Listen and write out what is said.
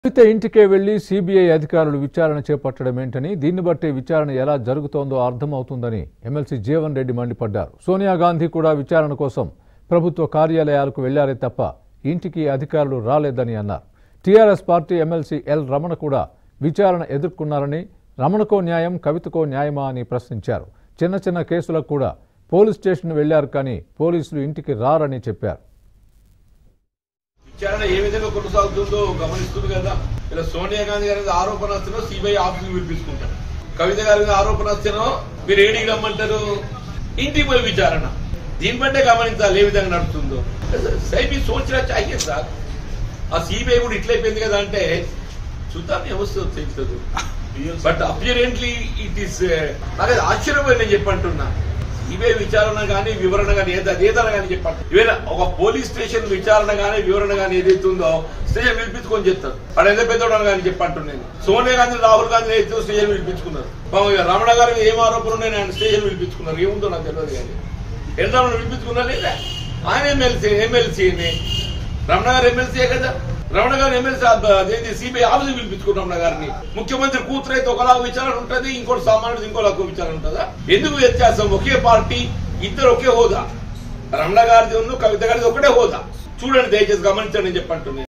కవిత ఇంటికే వెళ్లి సిబిఐ అధికారులు విచారణ చేపట్టడం ఏంటని దీన్ని బట్టి విచారణ ఎలా జరుగుతోందో అర్థమవుతుందని ఎమ్మెల్సీ జీవన్ రెడ్డి మండిపడ్డారు సోనియా గాంధీ కూడా విచారణ కోసం ప్రభుత్వ కార్యాలయాలకు వెళ్లారే తప్ప ఇంటికి అధికారులు రాలేదని అన్నారు TRS party MLC L Ramana కూడా విచారణ ఎదుర్కొన్నారని రమణకో న్యాయం కవితకో న్యాయమా అని ప్రశ్నించారు చిన్న చిన్న కేసులకు కూడా పోలీస్ స్టేషన్ వెళ్లారు కానీ పోలీసులు ఇంటికి రారని చెప్పారు విచారణ ఏ విధంగా కొనసాగుతుందో గమనిస్తుంది కదా ఇలా సోనియా గాంధీ గారి మీద ఆరోపణ వస్తున్నా సిబిఐ ఆఫీసులు పిలిపించుకుంటారు కవిత గారి మీద ఆరోపణ వస్తేనో మీరు ఏడికి రమ్మంటారు ఇంటికి పోయి విచారణ దీన్ని బట్టే గమనించాలి ఏ విధంగా నడుస్తుందో సైబీ సోచనా చాయ్యే సార్ ఆ సిబిఐ కూడా ఇట్లయిపోయింది కదా అంటే చూద్దాం ఏమొస్తుందో తెలుస్తుంది బట్ అపియరెంట్లీ ఇట్ ఈస్ నాకు అది ఆశ్చర్యపోయి నేను చెప్పంటున్నా ఇవే విచారణ కానీ వివరణ కానీ ఏదో ఏదైనా కానీ చెప్పండి ఇవేనా ఒక పోలీస్ స్టేషన్ విచారణ కానీ వివరణ కానీ ఏదైతే ఉందో స్టేషన్ పిలిపించుకొని చెప్తారు వాడు ఎంత పెద్దోడని కానీ చెప్పంటున్నాను సోనియా గాంధీ రాహుల్ గాంధీ అయితే స్టేషన్ పిలిపించుకున్నారు పాపం ఇక రమణ గారి మీద ఏం ఆరోపణలు ఉన్నాయి ఆయన స్టేషన్ పిలిపించుకున్నారు ఏముందో నాకు తెలియదు కానీ ఎంత పిలిపించుకున్నా లేదా ఆయన ఎమ్మెల్సీ ఎమ్మెల్సీని రమణ గారు ఎమ్మెల్సీ కదా రమణ గారు ఎమ్మెల్సీ అదేంటి సిబిఐ ఆఫీస్ పిలిపించుకున్న రమణ గారిని ముఖ్యమంత్రి కూతురు అయితే ఒకలాగా విచారణ ఉంటుంది ఇంకోటి సామాన్యుడు ఇంకోలాగా విచారణ ఉంటుందా ఎందుకు వ్యత్యాసం ఒకే పార్టీ ఇద్దరు ఒకే హోదా రమణ గారిది ఉన్న కవిత గారిది ఒకటే హోదా చూడండి దయచేసి గమనించండి అని చెప్పంటున్నాను